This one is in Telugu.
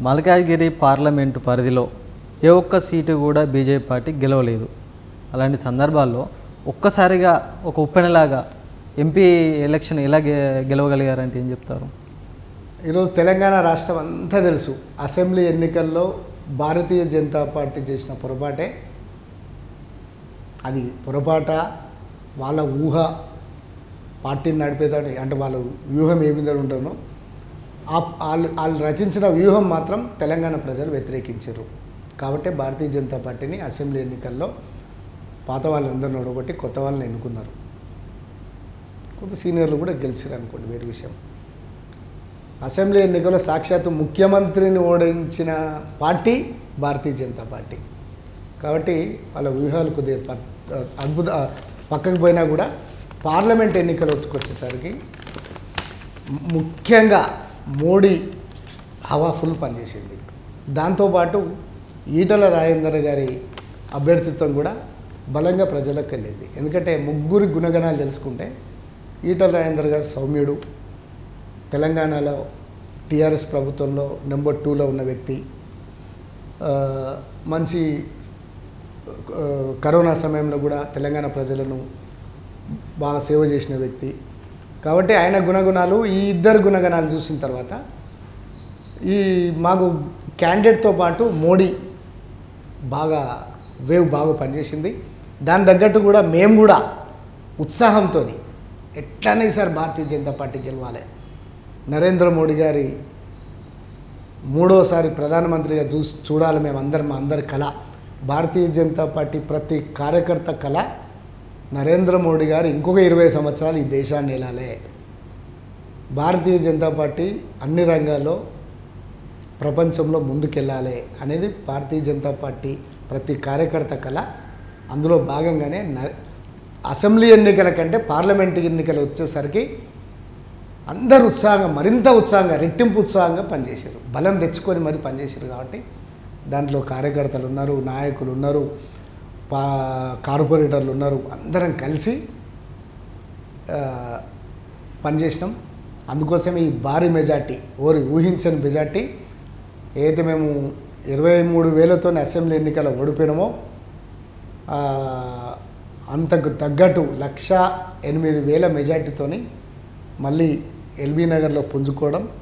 మల్కాజ్గిరి పార్లమెంటు పరిధిలో ఏ ఒక్క సీటు కూడా బీజేపీ పార్టీ గెలవలేదు అలాంటి సందర్భాల్లో ఒక్కసారిగా ఒక ఉప్పెనలాగా ఎంపీ ఎలక్షన్ ఎలా గె గెలవగలిగారంటే ఏం చెప్తారు ఈరోజు తెలంగాణ రాష్ట్రం అంతా తెలుసు అసెంబ్లీ ఎన్నికల్లో భారతీయ జనతా పార్టీ చేసిన పొరపాటే అది పొరపాట వాళ్ళ ఊహ పార్టీని నడిపేదాన్ని అంటే వాళ్ళ వ్యూహం ఏ విధంగా ఉంటుందో ఆ వాళ్ళు వాళ్ళు రచించిన వ్యూహం మాత్రం తెలంగాణ ప్రజలు వ్యతిరేకించారు కాబట్టి భారతీయ జనతా పార్టీని అసెంబ్లీ ఎన్నికల్లో పాత వాళ్ళందరిని ఓడగొట్టి కొత్త వాళ్ళని ఎన్నుకున్నారు కొంత సీనియర్లు కూడా గెలిచారు అనుకోండి వేరే విషయం అసెంబ్లీ ఎన్నికల్లో సాక్షాత్తు ముఖ్యమంత్రిని ఓడించిన పార్టీ భారతీయ జనతా పార్టీ కాబట్టి వాళ్ళ వ్యూహాలు కొద్దిగా ప- అద్భుత పక్కకు పోయినా కూడా పార్లమెంట్ ఎన్నికలు వచ్చేసరికి ము- ముఖ్యంగా మోడీ హవా ఫుల్ పనిచేసింది దాంతోపాటు ఈటల రాజేందర్ గారి అభ్యర్థిత్వం కూడా బలంగా ప్రజలకు వెళ్ళింది ఎందుకంటే ముగ్గురి గుణగణాలు తెలుసుకుంటే ఈటల రాజేందర్ గారు సౌమ్యుడు తెలంగాణలో టీఆర్ఎస్ ప్రభుత్వంలో నెంబర్ టూలో ఉన్న వ్యక్తి ఆ, మంచి ఆ, కరోనా సమయంలో కూడా తెలంగాణ ప్రజలను బాగా సేవ చేసిన వ్యక్తి కాబట్టి ఆయన గుణగుణాలు ఈ ఇద్దరు గుణగణాలు చూసిన తర్వాత ఈ మాకు క్యాండిడేట్తో పాటు మోడీ బాగా వేవ్ బాగా పనిచేసింది దాని తగ్గట్టు కూడా మేము కూడా ఉత్సాహంతో ఎట్లానే సార్ భారతీయ జనతా పార్టీ గెలవాలి నరేంద్ర మోడీ గారి మూడోసారి ప్రధానమంత్రిగా చూ చూడాలి మేము అందరం మా అందరి కళ భారతీయ జనతా పార్టీ ప్రతి కార్యకర్త కళ నరేంద్ర మోడీ గారు ఇంకొక ఇరవై సంవత్సరాలు ఈ దేశాన్ని వెళ్ళాలి భారతీయ జనతా పార్టీ అన్ని రంగాల్లో ప్రపంచంలో ముందుకెళ్ళాలి అనేది భారతీయ జనతా పార్టీ ప్రతి కార్యకర్త కళ అందులో భాగంగానే న- అసెంబ్లీ ఎన్నికల కంటే పార్లమెంట్ ఎన్నికలు వచ్చేసరికి అందరు ఉత్సాహంగా మరింత ఉత్సాహంగా రెట్టింపు ఉత్సాహంగా పనిచేశారు బలం తెచ్చుకొని మరి పనిచేశారు కాబట్టి దాంట్లో కార్యకర్తలు ఉన్నారు నాయకులు ఉన్నారు పా కార్పొరేటర్లు ఉన్నారు అందరం కలిసి ఆ, పనిచేసినాం అందుకోసం ఈ భారీ మెజార్టీ ఓరి ఊహించని మెజార్టీ ఏదైతే మేము ఇరవై మూడు వేలతో అసెంబ్లీ ఎన్నికల ఓడిపోయినామో ఆ, అంతకు తగ్గట్టు లక్ష ఎనిమిది వేల మెజార్టీతోని మళ్ళీ ఎల్బీ నగర్లో పుంజుకోవడం